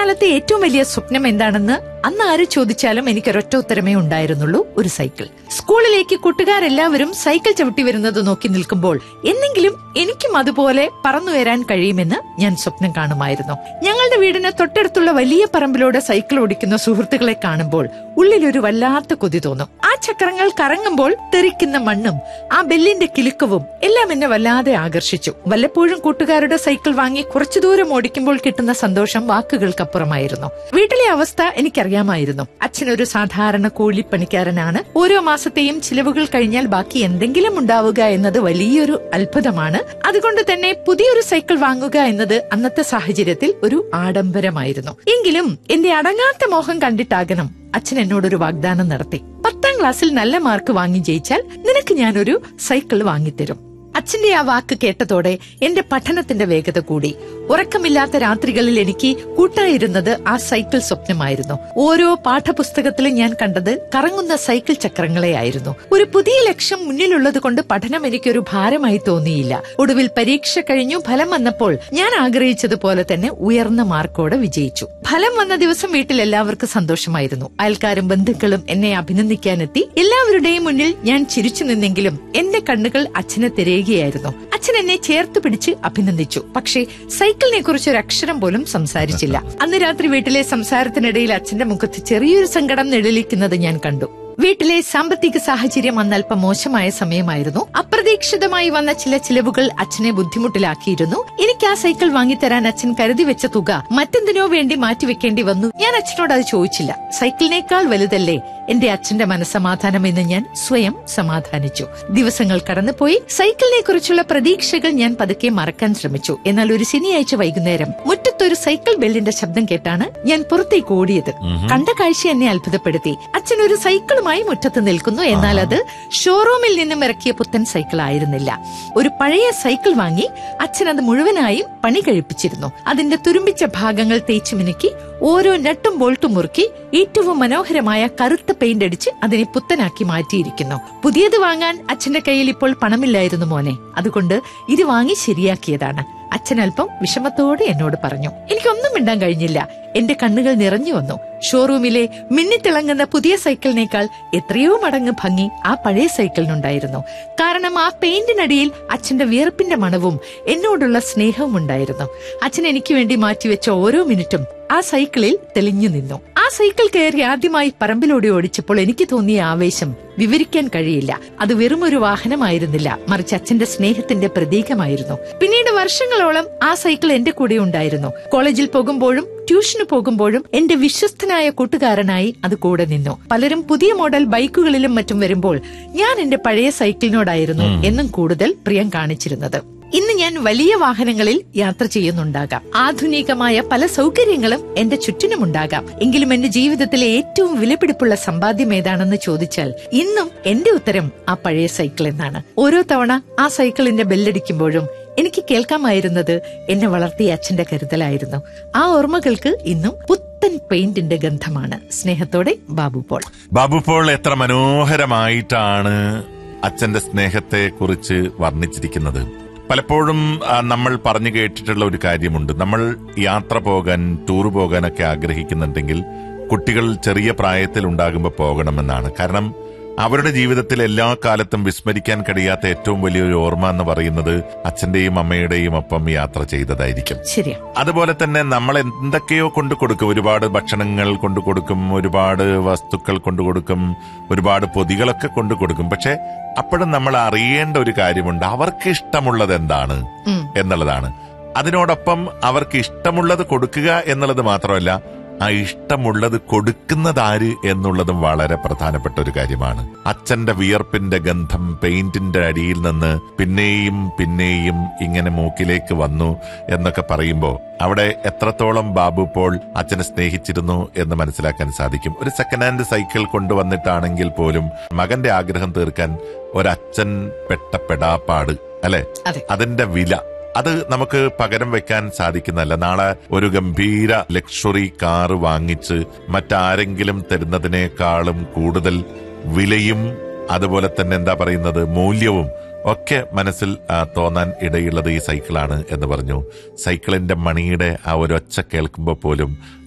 കുട്ടിക്കാലത്തെ ഏറ്റവും വലിയ സ്വപ്നം എന്താണെന്ന് അന്ന് ആര് ചോദിച്ചാലും എനിക്ക് ഒരൊറ്റ ഉത്തരമേ ഉണ്ടായിരുന്നുള്ളൂ ഒരു സൈക്കിൾ സ്കൂളിലേക്ക് കൂട്ടുകാരെല്ലാവരും സൈക്കിൾ ചവിട്ടി വരുന്നത് നോക്കി നിൽക്കുമ്പോൾ എന്നെങ്കിലും എനിക്കും അതുപോലെ പറന്നു വരാൻ കഴിയുമെന്ന് ഞാൻ സ്വപ്നം കാണുമായിരുന്നു ഞങ്ങളുടെ വീടിന് തൊട്ടടുത്തുള്ള വലിയ പറമ്പിലൂടെ സൈക്കിൾ ഓടിക്കുന്ന സുഹൃത്തുക്കളെ കാണുമ്പോൾ ഉള്ളിലൊരു വല്ലാത്ത കൊതി തോന്നും ആ ചക്രങ്ങൾ കറങ്ങുമ്പോൾ തെറിക്കുന്ന മണ്ണും ആ ബെല്ലിന്റെ കിലുക്കവും എല്ലാം എന്നെ വല്ലാതെ ആകർഷിച്ചു വല്ലപ്പോഴും കൂട്ടുകാരുടെ സൈക്കിൾ വാങ്ങി കുറച്ചു ദൂരം ഓടിക്കുമ്പോൾ കിട്ടുന്ന സന്തോഷം വാക്കുകൾക്കപ്പുറമായിരുന്നു വീട്ടിലെ അവസ്ഥ എനിക്കറിയാമായിരുന്നു അച്ഛനൊരു സാധാരണ കൂലിപ്പണിക്കാരനാണ് ഓരോ മാസത്തെയും ചിലവുകൾ കഴിഞ്ഞാൽ ബാക്കി എന്തെങ്കിലും ഉണ്ടാവുക എന്നത് വലിയൊരു അത്ഭുതമാണ് അതുകൊണ്ട് തന്നെ പുതിയൊരു സൈക്കിൾ വാങ്ങുക എന്നത് അന്നത്തെ സാഹചര്യത്തിൽ ഒരു ആഡംബരമായിരുന്നു എങ്കിലും എന്റെ അടങ്ങാത്ത മോഹം കണ്ടിട്ടാകണം അച്ഛൻ എന്നോടൊരു വാഗ്ദാനം നടത്തി പത്താം ക്ലാസ്സിൽ നല്ല മാർക്ക് വാങ്ങി ജയിച്ചാൽ നിനക്ക് ഞാനൊരു സൈക്കിൾ വാങ്ങിത്തരും അച്ഛന്റെ ആ വാക്ക് കേട്ടതോടെ എന്റെ പഠനത്തിന്റെ വേഗത കൂടി ഉറക്കമില്ലാത്ത രാത്രികളിൽ എനിക്ക് കൂട്ടായിരുന്നത് ആ സൈക്കിൾ സ്വപ്നമായിരുന്നു ഓരോ പാഠപുസ്തകത്തിലും ഞാൻ കണ്ടത് കറങ്ങുന്ന സൈക്കിൾ ചക്രങ്ങളെയായിരുന്നു ഒരു പുതിയ ലക്ഷ്യം മുന്നിലുള്ളത് കൊണ്ട് പഠനം എനിക്കൊരു ഭാരമായി തോന്നിയില്ല ഒടുവിൽ പരീക്ഷ കഴിഞ്ഞു ഫലം വന്നപ്പോൾ ഞാൻ ആഗ്രഹിച്ചതുപോലെ തന്നെ ഉയർന്ന മാർക്കോടെ വിജയിച്ചു ഫലം വന്ന ദിവസം വീട്ടിൽ എല്ലാവർക്കും സന്തോഷമായിരുന്നു അയൽക്കാരും ബന്ധുക്കളും എന്നെ അഭിനന്ദിക്കാനെത്തി എല്ലാവരുടെയും മുന്നിൽ ഞാൻ ചിരിച്ചു നിന്നെങ്കിലും എന്റെ കണ്ണുകൾ അച്ഛനെ തിരയുകയായിരുന്നു അച്ഛൻ എന്നെ ചേർത്ത് പിടിച്ച് അഭിനന്ദിച്ചു പക്ഷേ സൈക്കിളിനെ കുറിച്ച് ഒരു അക്ഷരം പോലും സംസാരിച്ചില്ല അന്ന് രാത്രി വീട്ടിലെ സംസാരത്തിനിടയിൽ അച്ഛന്റെ മുഖത്ത് ചെറിയൊരു സങ്കടം നിഴലിക്കുന്നത് ഞാൻ കണ്ടു വീട്ടിലെ സാമ്പത്തിക സാഹചര്യം അന്ന് അല്പം മോശമായ സമയമായിരുന്നു അപ്രതീക്ഷിതമായി വന്ന ചില ചിലവുകൾ അച്ഛനെ ബുദ്ധിമുട്ടിലാക്കിയിരുന്നു എനിക്ക് ആ സൈക്കിൾ വാങ്ങിത്തരാൻ അച്ഛൻ കരുതി വെച്ച തുക മറ്റെന്തിനോ വേണ്ടി മാറ്റിവെക്കേണ്ടി വന്നു ഞാൻ അച്ഛനോട് അത് ചോദിച്ചില്ല സൈക്കിളിനേക്കാൾ വലുതല്ലേ എന്റെ അച്ഛന്റെ മനസ്സമാധാനം എന്ന് ഞാൻ സ്വയം സമാധാനിച്ചു ദിവസങ്ങൾ കടന്നുപോയി സൈക്കിളിനെ കുറിച്ചുള്ള പ്രതീക്ഷകൾ ഞാൻ പതുക്കെ മറക്കാൻ ശ്രമിച്ചു എന്നാൽ ഒരു ശനിയാഴ്ച വൈകുന്നേരം മുറ്റത്തൊരു സൈക്കിൾ ബെല്ലിന്റെ ശബ്ദം കേട്ടാണ് ഞാൻ പുറത്തേക്ക് ഓടിയത് കണ്ട കാഴ്ച എന്നെ അത്ഭുതപ്പെടുത്തി അച്ഛൻ ഒരു സൈക്കിളുമായി മുറ്റത്ത് നിൽക്കുന്നു എന്നാൽ അത് ഷോറൂമിൽ നിന്നും ഇറക്കിയ പുത്തൻ സൈക്കിൾ ആയിരുന്നില്ല ഒരു പഴയ സൈക്കിൾ വാങ്ങി അച്ഛൻ അത് മുഴുവനായും പണി കഴിപ്പിച്ചിരുന്നു അതിന്റെ തുരുമ്പിച്ച ഭാഗങ്ങൾ തേച്ചു മിനുക്കി ഓരോ നട്ടും ബോൾട്ടും മുറുക്കി ഏറ്റവും മനോഹരമായ കറുത്ത പെയിന്റ് അടിച്ച് അതിനെ പുത്തനാക്കി മാറ്റിയിരിക്കുന്നു പുതിയത് വാങ്ങാൻ അച്ഛന്റെ കയ്യിൽ ഇപ്പോൾ പണമില്ലായിരുന്നു മോനെ അതുകൊണ്ട് ഇത് വാങ്ങി ശരിയാക്കിയതാണ് അച്ഛൻ അല്പം വിഷമത്തോടെ എന്നോട് പറഞ്ഞു എനിക്കൊന്നും മിണ്ടാൻ കഴിഞ്ഞില്ല എന്റെ കണ്ണുകൾ നിറഞ്ഞു വന്നു ഷോറൂമിലെ മിന്നിത്തിളങ്ങുന്ന പുതിയ സൈക്കിളിനേക്കാൾ എത്രയോ മടങ്ങ് ഭംഗി ആ പഴയ സൈക്കിളിനുണ്ടായിരുന്നു കാരണം ആ പെയിന്റിനടിയിൽ അച്ഛന്റെ വിയർപ്പിന്റെ മണവും എന്നോടുള്ള സ്നേഹവും ഉണ്ടായിരുന്നു അച്ഛൻ എനിക്ക് വേണ്ടി മാറ്റിവെച്ച ഓരോ മിനിറ്റും ആ സൈക്കിളിൽ തെളിഞ്ഞു നിന്നു ആ സൈക്കിൾ കയറി ആദ്യമായി പറമ്പിലൂടെ ഓടിച്ചപ്പോൾ എനിക്ക് തോന്നിയ ആവേശം വിവരിക്കാൻ കഴിയില്ല അത് വെറും ഒരു വാഹനമായിരുന്നില്ല മറിച്ച് അച്ഛന്റെ സ്നേഹത്തിന്റെ പ്രതീകമായിരുന്നു പിന്നീട് വർഷങ്ങളോളം ആ സൈക്കിൾ എന്റെ കൂടെ ഉണ്ടായിരുന്നു കോളേജിൽ പോകുമ്പോഴും ട്യൂഷന് പോകുമ്പോഴും എന്റെ വിശ്വസ്തനായ കൂട്ടുകാരനായി അത് കൂടെ നിന്നു പലരും പുതിയ മോഡൽ ബൈക്കുകളിലും മറ്റും വരുമ്പോൾ ഞാൻ എന്റെ പഴയ സൈക്കിളിനോടായിരുന്നു എന്നും കൂടുതൽ പ്രിയം കാണിച്ചിരുന്നത് ഇന്ന് ഞാൻ വലിയ വാഹനങ്ങളിൽ യാത്ര ചെയ്യുന്നുണ്ടാകാം ആധുനികമായ പല സൗകര്യങ്ങളും എന്റെ ചുറ്റിനുമുണ്ടാകാം എങ്കിലും എന്റെ ജീവിതത്തിലെ ഏറ്റവും വിലപിടിപ്പുള്ള സമ്പാദ്യം ഏതാണെന്ന് ചോദിച്ചാൽ ഇന്നും എന്റെ ഉത്തരം ആ പഴയ സൈക്കിൾ എന്നാണ് ഓരോ തവണ ആ സൈക്കിളിന്റെ ബെല്ലടിക്കുമ്പോഴും എനിക്ക് കേൾക്കാമായിരുന്നത് എന്നെ വളർത്തിയ അച്ഛന്റെ കരുതലായിരുന്നു ആ ഓർമ്മകൾക്ക് ഇന്നും പുത്തൻ പെയിന്റിന്റെ ഗന്ധമാണ് സ്നേഹത്തോടെ ബാബു പോൾ ബാബു പോൾ എത്ര മനോഹരമായിട്ടാണ് അച്ഛന്റെ സ്നേഹത്തെ കുറിച്ച് വർണ്ണിച്ചിരിക്കുന്നത് പലപ്പോഴും ആ, നമ്മൾ പറഞ്ഞു കേട്ടിട്ടുള്ള ഒരു കാര്യമുണ്ട് നമ്മൾ യാത്ര പോകാൻ ടൂർ പോകാനൊക്കെ ആഗ്രഹിക്കുന്നുണ്ടെങ്കിൽ കുട്ടികൾ ചെറിയ പ്രായത്തിൽ ഉണ്ടാകുമ്പോൾ പോകണമെന്നാണ് കാരണം അവരുടെ ജീവിതത്തിൽ എല്ലാ കാലത്തും വിസ്മരിക്കാൻ കഴിയാത്ത ഏറ്റവും വലിയൊരു ഓർമ്മ എന്ന് പറയുന്നത് അച്ഛന്റെയും അമ്മയുടെയും ഒപ്പം യാത്ര ചെയ്തതായിരിക്കും ശരിയാ അതുപോലെ തന്നെ നമ്മൾ എന്തൊക്കെയോ കൊണ്ടു കൊടുക്കും ഒരുപാട് ഭക്ഷണങ്ങൾ കൊണ്ടു കൊടുക്കും ഒരുപാട് വസ്തുക്കൾ കൊണ്ടു കൊടുക്കും ഒരുപാട് പൊതികളൊക്കെ കൊണ്ടു കൊടുക്കും പക്ഷെ അപ്പോഴും നമ്മൾ അറിയേണ്ട ഒരു കാര്യമുണ്ട് അവർക്ക് ഇഷ്ടമുള്ളത് എന്താണ് ഉം. എന്നുള്ളതാണ് അതിനോടൊപ്പം അവർക്ക് ഇഷ്ടമുള്ളത് കൊടുക്കുക എന്നുള്ളത് മാത്രമല്ല ആ ഇഷ്ടമുള്ളത് കൊടുക്കുന്നതാര് എന്നുള്ളതും വളരെ പ്രധാനപ്പെട്ട ഒരു കാര്യമാണ് അച്ഛന്റെ വിയർപ്പിന്റെ ഗന്ധം പെയിന്റിന്റെ അടിയിൽ നിന്ന് പിന്നെയും പിന്നെയും ഇങ്ങനെ മൂക്കിലേക്ക് വന്നു എന്നൊക്കെ പറയുമ്പോൾ അവിടെ എത്രത്തോളം ബാബു പോൾ അച്ഛനെ സ്നേഹിച്ചിരുന്നു എന്ന് മനസ്സിലാക്കാൻ സാധിക്കും ഒരു സെക്കൻഡ് ഹാൻഡ് സൈക്കിൾ കൊണ്ടുവന്നിട്ടാണെങ്കിൽ പോലും മകന്റെ ആഗ്രഹം തീർക്കാൻ ഒരച്ഛൻ പെട്ട പെടാപ്പാട് അല്ലെ അതെ അതിന്റെ വില അത് നമുക്ക് പകരം വെക്കാൻ സാധിക്കുന്നതല്ല നാളെ ഒരു ഗംഭീര ലക്ഷറി കാറ് വാങ്ങിച്ച് മറ്റാരെങ്കിലും തരുന്നതിനേക്കാളും കൂടുതൽ വിലയും അതുപോലെ തന്നെ എന്താ പറയുന്നത് മൂല്യവും ഒക്കെ മനസ്സിൽ ആ, തോന്നാൻ ഇടയുള്ളത് ഈ സൈക്കിളാണ് എന്ന് പറഞ്ഞു സൈക്കിളിന്റെ മണിയുടെ ആ ഒരു ഒച്ച കേൾക്കുമ്പോൾ പോലും